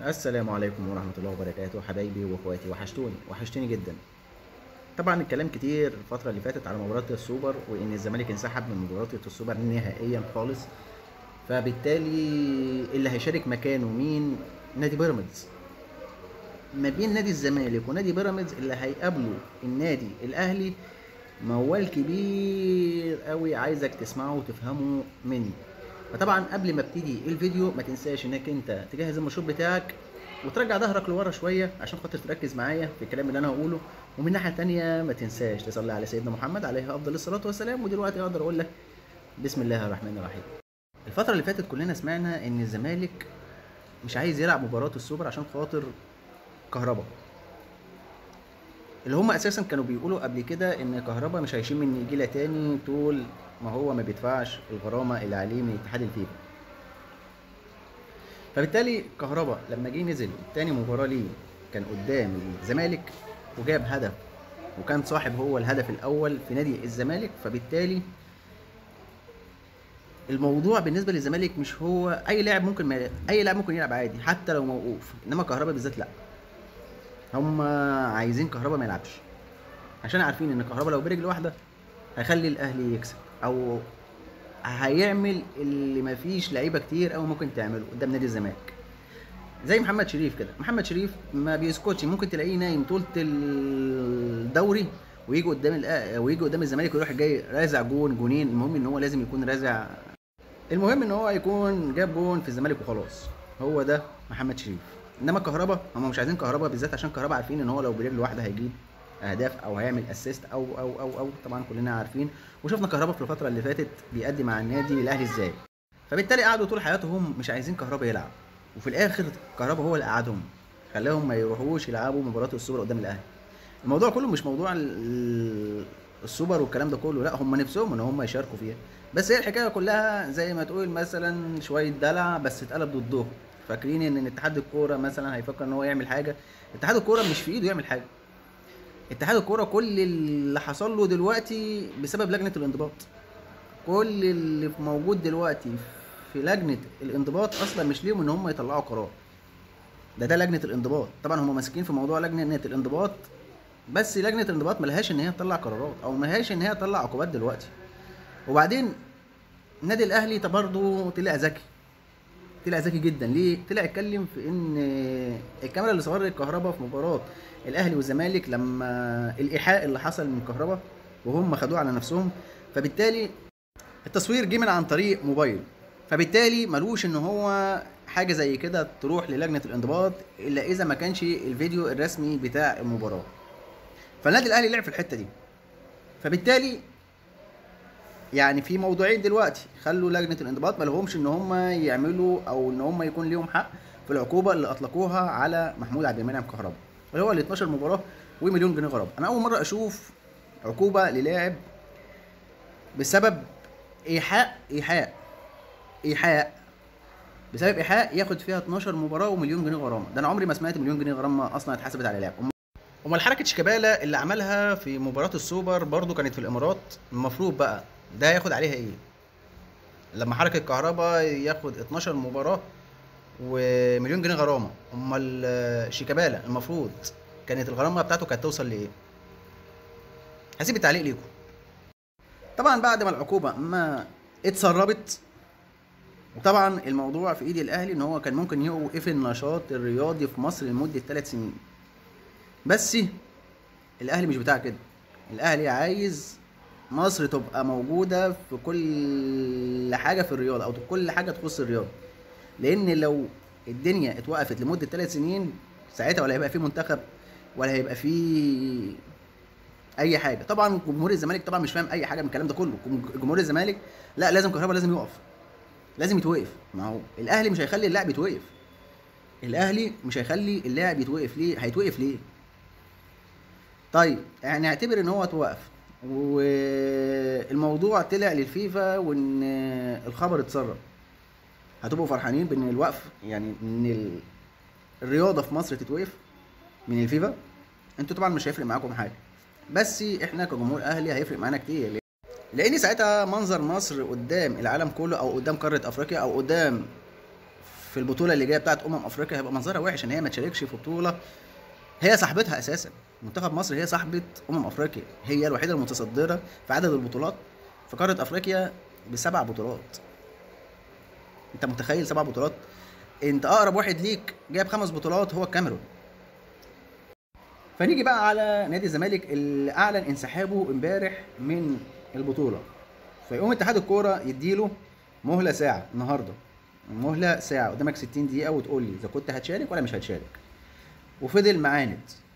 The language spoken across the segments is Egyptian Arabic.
السلام عليكم ورحمة الله وبركاته حبايبي واخواتي وحشتوني وحشتني جدا طبعا الكلام كتير الفترة اللي فاتت على مباراة السوبر وإن الزمالك انسحب من مباراة السوبر نهائيا خالص فبالتالي اللي هيشارك مكانه مين نادي بيراميدز ما بين نادي الزمالك ونادي بيراميدز اللي هيقابلوا النادي الأهلي موال كبير قوي عايزك تسمعه وتفهمه مني فطبعا قبل ما ابتدي الفيديو ما تنساش انك انت تجهز المشروب بتاعك وترجع ظهرك لورا شويه عشان خاطر تركز معايا في الكلام اللي انا هقوله ومن الناحيه التانية ما تنساش تصلي على سيدنا محمد عليه افضل الصلاه والسلام ودلوقتي اقدر اقول لك بسم الله الرحمن الرحيم الفتره اللي فاتت كلنا سمعنا ان الزمالك مش عايز يلعب مباراه السوبر عشان خاطر كهربا اللي هم اساسا كانوا بيقولوا قبل كده ان كهربا مش هيشيل من نجيله تاني طول ما هو ما بيدفعش الغرامه اللي عليه من اتحاد الفيفا فبالتالي كهربا لما جه نزل تاني مباراه ليه كان قدام الزمالك وجاب هدف وكان صاحب هو الهدف الاول في نادي الزمالك فبالتالي الموضوع بالنسبه للزمالك مش هو اي لاعب ممكن ما اي لاعب ممكن يلعب عادي حتى لو موقوف انما كهربا بالذات لا هم عايزين كهربا ما يلعبش عشان عارفين ان كهربا لو برجل واحده هيخلي الاهلي يكسب او هيعمل اللي مفيش لعيبه كتير او ممكن تعمله قدام نادي الزمالك زي محمد شريف كده محمد شريف ما بيسكتش ممكن تلاقيه نايم طول الدوري ويجي قدام الأ- ويجي قدام الزمالك ويروح جاي رازع جون جونين المهم ان هو لازم يكون رازع المهم ان هو يكون جاب جون في الزمالك وخلاص هو ده محمد شريف انما كهربا هم مش عايزين كهربا بالذات عشان كهربا عارفين ان هو لو برجل واحده هيجيب اهداف او هيعمل اسيست او او او او طبعا كلنا عارفين وشفنا كهربا في الفتره اللي فاتت بيأدي مع النادي الاهلي ازاي فبالتالي قعدوا طول حياتهم مش عايزين كهربا يلعب وفي الاخر كهربا هو اللي قعدهم خلاهم ما يروحوش يلعبوا مباراه السوبر قدام الاهلي الموضوع كله مش موضوع ال- السوبر والكلام ده كله لا هم نفسهم ان هم يشاركوا فيها بس هي الحكايه كلها زي ما تقول مثلا شويه دلع بس اتقلب ضدهم فاكرين ان اتحاد الكوره مثلا هيفكر ان هو يعمل حاجه اتحاد الكوره مش في ايده يعمل حاجه اتحاد الكوره كل اللي حصل له دلوقتي بسبب لجنه الانضباط كل اللي موجود دلوقتي في لجنه الانضباط اصلا مش ليهم ان هم يطلعوا قرار ده ده لجنه الانضباط طبعا هم ماسكين في موضوع لجنه الانضباط بس لجنه الانضباط ملهاش ان هي تطلع قرارات او ملهاش ان هي تطلع عقوبات دلوقتي وبعدين النادي الاهلي طب برضه طلع ذكي طلع ذكي جدا ليه طلع اتكلم في ان الكاميرا اللي صورت الكهرباء في مباراه الاهلي والزمالك لما الايحاء اللي حصل من الكهرباء وهم خدوه على نفسهم فبالتالي التصوير جه من عن طريق موبايل فبالتالي ملوش ان هو حاجه زي كده تروح للجنه الانضباط الا اذا ما كانش الفيديو الرسمي بتاع المباراه فالنادي الاهلي لعب في الحته دي فبالتالي يعني في موضوعين دلوقتي خلوا لجنه الانضباط ما لهمش ان هم يعملوا او ان هم يكون ليهم حق في العقوبه اللي اطلقوها على محمود عبد المنعم كهربا اللي هو ال 12 مباراه ومليون جنيه غرامه انا اول مره اشوف عقوبه للاعب بسبب ايحاء ايحاء ايحاء بسبب ايحاء ياخد فيها 12 مباراه ومليون جنيه غرامه ده انا عمري ما سمعت مليون جنيه غرامه اصلا اتحسبت على لاعب امال حركه شيكابالا اللي عملها في مباراه السوبر برضو كانت في الامارات المفروض بقى ده هياخد عليها ايه لما حركه كهربا ياخد 12 مباراه ومليون جنيه غرامه امال آه، شيكابالا المفروض كانت الغرامه بتاعته كانت توصل لايه هسيب التعليق ليكم طبعا بعد ما العقوبه ما اتسربت وطبعا الموضوع في ايد الاهلي ان هو كان ممكن يوقف النشاط الرياضي في مصر لمده ثلاث سنين بس الاهلي مش بتاع كده الاهلي عايز مصر تبقى موجوده في كل حاجه في الرياضه او كل حاجه تخص الرياضه لان لو الدنيا اتوقفت لمده ثلاث سنين ساعتها ولا هيبقى في منتخب ولا هيبقى في اي حاجه طبعا جمهور الزمالك طبعا مش فاهم اي حاجه من الكلام ده كله جمهور الزمالك لا لازم كهربا لازم يقف لازم يتوقف ما هو الاهلي مش هيخلي اللاعب يتوقف الاهلي مش هيخلي اللاعب يتوقف ليه هيتوقف ليه طيب يعني اعتبر ان هو اتوقف والموضوع طلع للفيفا وان الخبر اتسرب هتبقوا فرحانين بان الوقف يعني ان ال- الرياضه في مصر تتوقف من الفيفا انتوا طبعا مش هيفرق معاكم حاجه بس احنا كجمهور اهلي هيفرق معانا كتير لان ساعتها منظر مصر قدام العالم كله او قدام قاره افريقيا او قدام في البطوله اللي جايه بتاعت امم افريقيا هيبقى منظرها وحش ان هي ما تشاركش في بطوله هي صاحبتها اساسا منتخب مصر هي صاحبه امم افريقيا هي الوحيده المتصدره في عدد البطولات في قاره افريقيا بسبع بطولات انت متخيل سبع بطولات انت اقرب واحد ليك جايب خمس بطولات هو الكاميرون فنيجي بقى على نادي الزمالك اللي اعلن انسحابه امبارح من البطوله فيقوم اتحاد الكوره يديله مهله ساعه النهارده مهله ساعه قدامك 60 دقيقه وتقول لي اذا كنت هتشارك ولا مش هتشارك وفضل معاند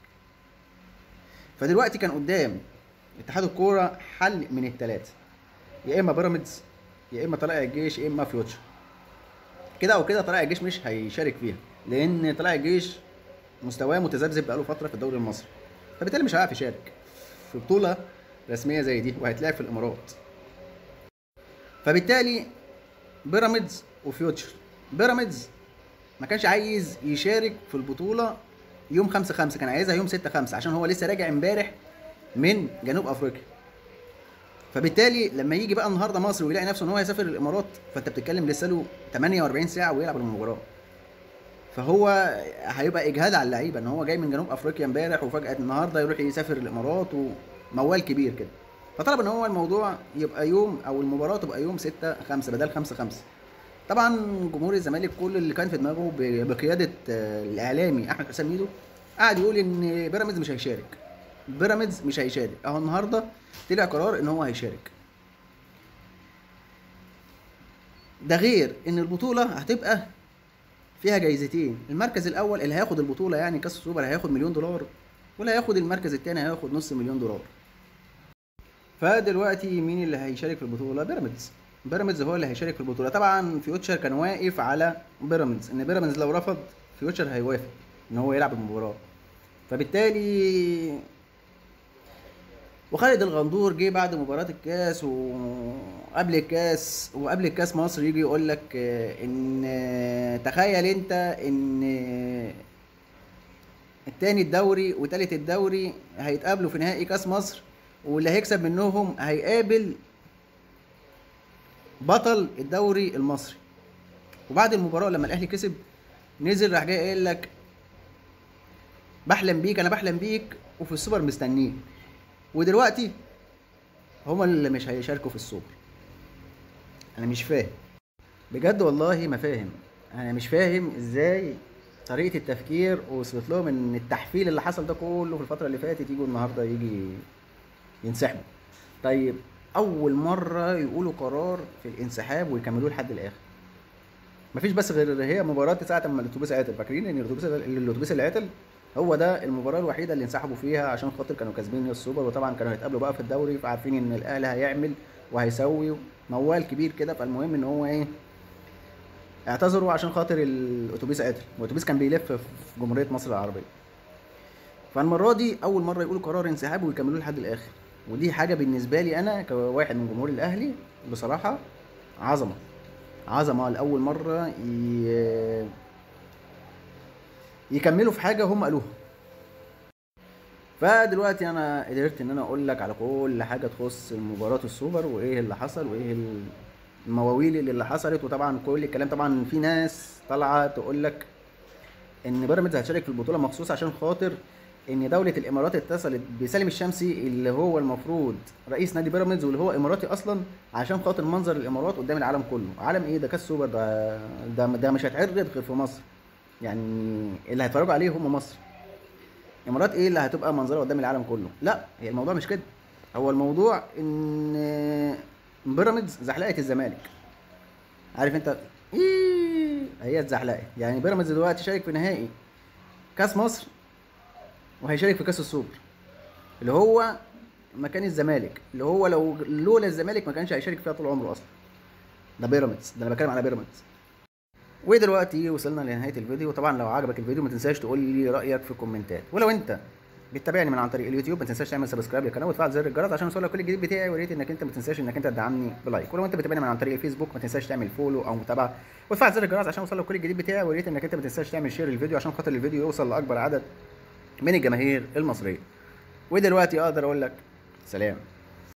فدلوقتي كان قدام اتحاد الكوره حل من الثلاثه يا اما بيراميدز يا اما طلائع الجيش يا اما فيوتشر كده او كده طلائع الجيش مش هيشارك فيها لان طلائع الجيش مستواه متذبذب بقاله فتره في الدوري المصري فبالتالي مش هيعرف يشارك في بطوله رسميه زي دي وهيتلعب في الامارات فبالتالي بيراميدز وفيوتشر بيراميدز ما كانش عايز يشارك في البطوله يوم 5 5 كان عايزها يوم 6 5 عشان هو لسه راجع امبارح من جنوب افريقيا فبالتالي لما يجي بقى النهارده مصر ويلاقي نفسه ان هو هيسافر الامارات فانت بتتكلم لسه له 48 ساعه ويلعب المباراه فهو هيبقى اجهاد على اللعيبه ان هو جاي من جنوب افريقيا امبارح وفجاه النهارده يروح يسافر الامارات وموال كبير كده فطلب ان هو الموضوع يبقى يوم او المباراه تبقى يوم 6 5 بدل 5 5 طبعا جمهور الزمالك كل اللي كان في دماغه ب- بقياده آه، الاعلامي احمد حسام ميدو قاعد يقول ان بيراميدز مش هيشارك بيراميدز مش هيشارك اهو النهارده طلع قرار ان هو هيشارك ده غير ان البطوله هتبقى فيها جايزتين المركز الاول اللي هياخد البطوله يعني كاس السوبر هياخد مليون دولار واللي هياخد المركز الثاني هياخد نص مليون دولار فدلوقتي مين اللي هيشارك في البطوله بيراميدز بيراميدز هو اللي هيشارك في البطوله طبعا فيوتشر كان واقف على بيراميدز ان بيراميدز لو رفض فيوتشر هيوافق ان هو يلعب المباراه فبالتالي وخالد الغندور جه بعد مباراة الكاس وقبل الكاس وقبل الكاس مصر يجي يقول لك آه، ان آه، تخيل انت ان آه، التاني الدوري وتالت الدوري هيتقابلوا في نهائي كاس مصر واللي هيكسب منهم هيقابل بطل الدوري المصري وبعد المباراة لما الاهلي كسب نزل راح جاي قايل لك بحلم بيك انا بحلم بيك وفي السوبر مستنيك ودلوقتي هما اللي مش هيشاركوا في السوبر انا مش فاهم بجد والله ما فاهم انا مش فاهم ازاي طريقة التفكير وصلت لهم ان التحفيل اللي حصل ده كله في الفترة اللي فاتت يجوا النهارده يجي ينسحبوا طيب اول مرة يقولوا قرار في الانسحاب ويكملوه لحد الاخر مفيش بس غير هي مباراة ساعة ما الاتوبيس عطل فاكرين ان الاتوبيس الاتوبيس اللي عطل هو ده المباراة الوحيدة اللي انسحبوا فيها عشان خاطر كانوا كاسبين السوبر وطبعا كانوا هيتقابلوا بقى في الدوري فعارفين ان الاهلي هيعمل وهيسوي موال كبير كده فالمهم ان هو ايه اعتذروا عشان خاطر الاتوبيس عطل والاتوبيس كان بيلف في جمهورية مصر العربية فالمرة دي أول مرة يقولوا قرار انسحاب ويكملوه لحد الآخر ودي حاجة بالنسبة لي أنا كواحد من جمهور الأهلي بصراحة عظمة عظمة لأول مرة ي... يكملوا في حاجة هم قالوها فدلوقتي انا قدرت ان انا اقول لك على كل حاجه تخص مباراه السوبر وايه اللي حصل وايه المواويل اللي, اللي حصلت وطبعا كل الكلام طبعا في ناس طالعه تقول لك ان بيراميدز هتشارك في البطوله مخصوص عشان خاطر ان دوله الامارات اتصلت بسالم الشمسي اللي هو المفروض رئيس نادي بيراميدز واللي هو اماراتي اصلا عشان خاطر منظر الامارات قدام العالم كله عالم ايه ده كاس سوبر ده ده, ده مش هيتعرض غير في مصر يعني اللي هيتفرجوا عليه هم مصر امارات ايه اللي هتبقى منظرها قدام العالم كله لا هي الموضوع مش كده هو الموضوع ان بيراميدز زحلقت الزمالك عارف انت ايه هي اتزحلقت يعني بيراميدز دلوقتي شارك في نهائي كاس مصر وهيشارك في كاس السوبر اللي هو مكان الزمالك اللي هو لو لولا الزمالك ما كانش هيشارك فيها طول عمره اصلا ده بيراميدز ده انا بتكلم على بيراميدز ودلوقتي وصلنا لنهايه الفيديو طبعا لو عجبك الفيديو ما تنساش تقول لي رايك في الكومنتات ولو انت بتتابعني من عن طريق اليوتيوب ما تنساش تعمل سبسكرايب للقناه وتفعل زر الجرس عشان يوصلك كل الجديد بتاعي ويا ريت انك انت ما تنساش انك انت تدعمني بلايك ولو انت بتتابعني من عن طريق الفيسبوك ما تنساش تعمل فولو او متابعه وتفعل زر الجرس عشان يوصلك كل الجديد بتاعي ويا ريت انك انت ما تنساش تعمل شير للفيديو عشان خاطر الفيديو يوصل لاكبر عدد من الجماهير المصريه ودلوقتي اقدر اقول لك سلام